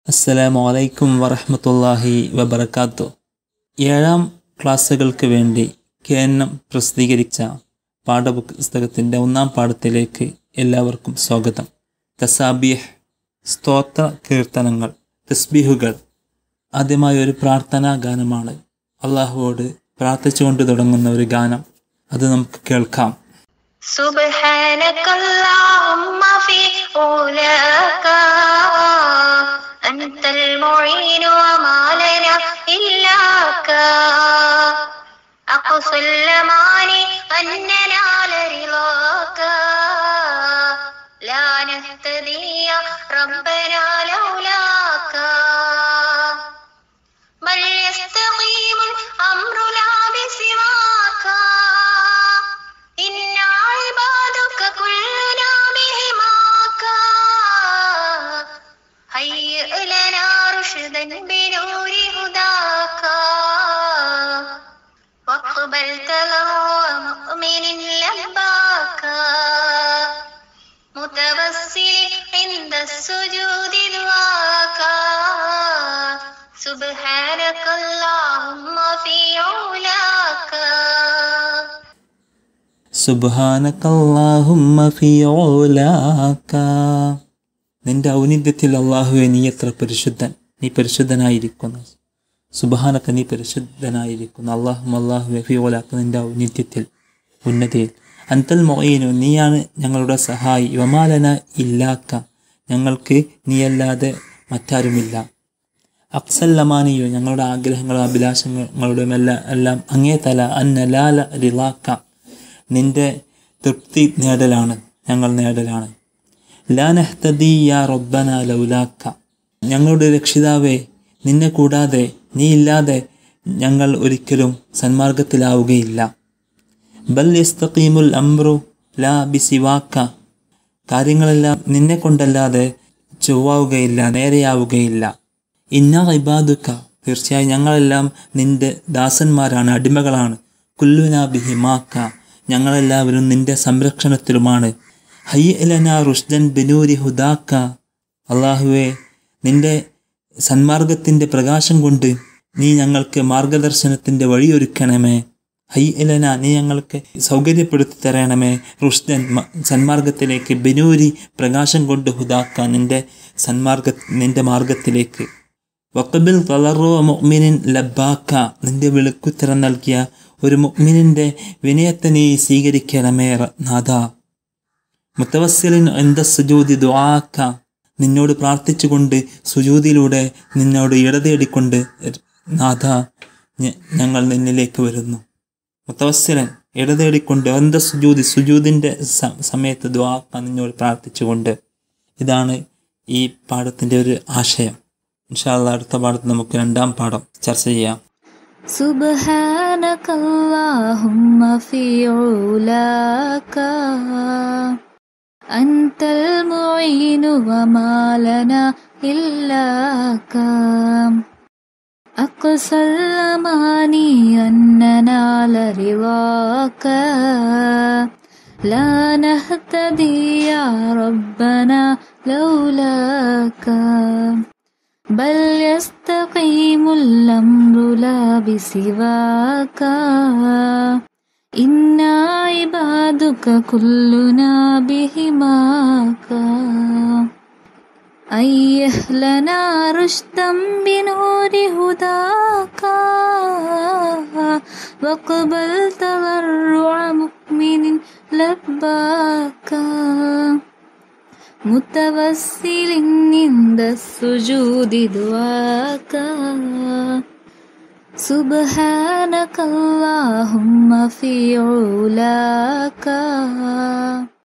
അസ്സലാമു അലൈക്കും വറഹ്മത്തുള്ളാഹി വബർക്കാത്തു ഏഴാം ക്ലാസ്സുകൾക്ക് വേണ്ടി കേന്നം പ്രസിദ്ധീകരിച്ച പാഠപുസ്തകത്തിൻ്റെ ഒന്നാം പാഠത്തിലേക്ക് എല്ലാവർക്കും സ്വാഗതം തസാബിയഹ് സ്തോത്ര കീർത്തനങ്ങൾ തസ്ബീഹുകൾ ആദ്യമായി ഒരു പ്രാർത്ഥനാ ഗാനമാണ് അള്ളാഹുവോട് പ്രാർത്ഥിച്ചുകൊണ്ട് തുടങ്ങുന്ന ഒരു ഗാനം അത് നമുക്ക് കേൾക്കാം سبحانك اللهم في أولاك أنت المعين وما لنا إلاك أقصى الأماني أن ننال رضاك لا نهتدي يا ربنا لولاك بل يستقيم الأمر لا بسواك إنا عبادك كلنا بهماك هيئ لنا رشدا بنور هداك واقبل تلوى مؤمن لباك متوسل عند السجود دعاك سبحانك اللهم في علاك സുബ്ഹാനക്കല്ലാഹുമ്മ ഫീ ഊലാക നിന്റെ ഔന്നിത്യത്തിൽ അള്ളാഹുവെ നീ എത്ര പരിശുദ്ധൻ നീ പരിശുദ്ധനായിരിക്കുന്നു സുബ്ഹാനക്ക നീ പരിശുദ്ധനായിരിക്കുന്നു അള്ളാഹും അള്ളാഹുവെ ഫീ ഊലാക നിന്റെ ഔന്നിത്യത്തിൽ ഉന്നതിയിൽ അന്തൽ മൊയ്നു നീയാണ് ഞങ്ങളുടെ സഹായി വമാലന ഇല്ലാക്ക ഞങ്ങൾക്ക് നീയല്ലാതെ മറ്റാരുമില്ല അക്സല്ലമാനിയോ ഞങ്ങളുടെ ആഗ്രഹങ്ങളും അഭിലാഷങ്ങളുടെയും എല്ലാം എല്ലാം അങ്ങേ തല അന്നലാല റിലാക്ക നിന്റെ തൃപ്തി നേടലാണ് ഞങ്ങൾ നേടലാണ് ലാനഹ്തദി യാ റബ്ബന ലൗലാക്ക ഞങ്ങളുടെ രക്ഷിതാവേ നിന്നെ കൂടാതെ നീ ഇല്ലാതെ ഞങ്ങൾ ഒരിക്കലും സന്മാർഗത്തിലാവുകയില്ല ബൽ യസ്തഖീമുൽ അംറു ലാ ബിസിവാക്ക കാര്യങ്ങളെല്ലാം നിന്നെ കൊണ്ടല്ലാതെ ചൊവ്വാവുകയില്ല നേരെയാവുകയില്ല ഇന്ന ഇബാദുക്ക തീർച്ചയായും ഞങ്ങളെല്ലാം നിന്റെ ദാസന്മാരാണ് അടിമകളാണ് കുല്ലുന ബിഹിമാക്ക ഞങ്ങളെല്ലാവരും നിന്റെ സംരക്ഷണത്തിലുമാണ് ഹയ്യലന റുഷ്ദൻ ബിനൂരി ഹുദാക്ക അള്ളാഹുവെ നിന്റെ സന്മാർഗത്തിൻ്റെ പ്രകാശം കൊണ്ട് നീ ഞങ്ങൾക്ക് മാർഗദർശനത്തിൻ്റെ വഴിയൊരുക്കണമേ ഹയ്യലന നീ ഞങ്ങൾക്ക് സൗകര്യപ്പെടുത്തി തരണമേ റുഷ്ദൻ മ- സന്മാർഗത്തിലേക്ക് ബിനൂരി പ്രകാശം കൊണ്ട് ഹുദാക്ക നിന്റെ സന്മാർഗ നിന്റെ മാർഗത്തിലേക്ക് വക്കബിൽ തളറോ മുഅ്മിനിൻ ലബ്ബാക്ക നിന്റെ വിളിക്കുത്തരം നൽകിയ ഒരു മുഅ്മിനിന്റെ വിനയത്തെ നീ സ്വീകരിക്കണമേ റ- നാഥ മുത്തവസ്സിലിൻ എന്ത സുജൂതി ദുആക്ക നിന്നോട് പ്രാർത്ഥിച്ചുകൊണ്ട് സുജൂതിയിലൂടെ നിന്നോട് ഇടതേടിക്കൊണ്ട് നാഥ ഞ- ഞങ്ങൾ നിന്നിലേക്ക് വരുന്നു മുത്തവസ്സിലൻ ഇടതേടിക്കൊണ്ട് എന്ത സുജൂതി സുജൂതിൻ്റെ സ- സമയത്ത് ദ്വാക്ക നിന്നോട് പ്രാർത്ഥിച്ചുകൊണ്ട് ഇതാണ് ഈ പാഠത്തിൻ്റെ ഒരു ആശയം ഇൻഷാല്ല അടുത്ത പാഠത്ത് നമുക്ക് രണ്ടാം പാഠം ചർച്ച ചെയ്യാം سبحانك اللهم في علاك أنت المعين وما لنا إلاك أقصى الأماني أن ننال رضاك لا نهتدي يا ربنا لولاك بل يستقيم الأمر لا بسواك إنا عبادك كلنا بهماك أيه لنا رشدا بنور هداك واقبل تضرع مؤمن لباك متوسل عند السجود دعاك سبحانك اللهم في علاك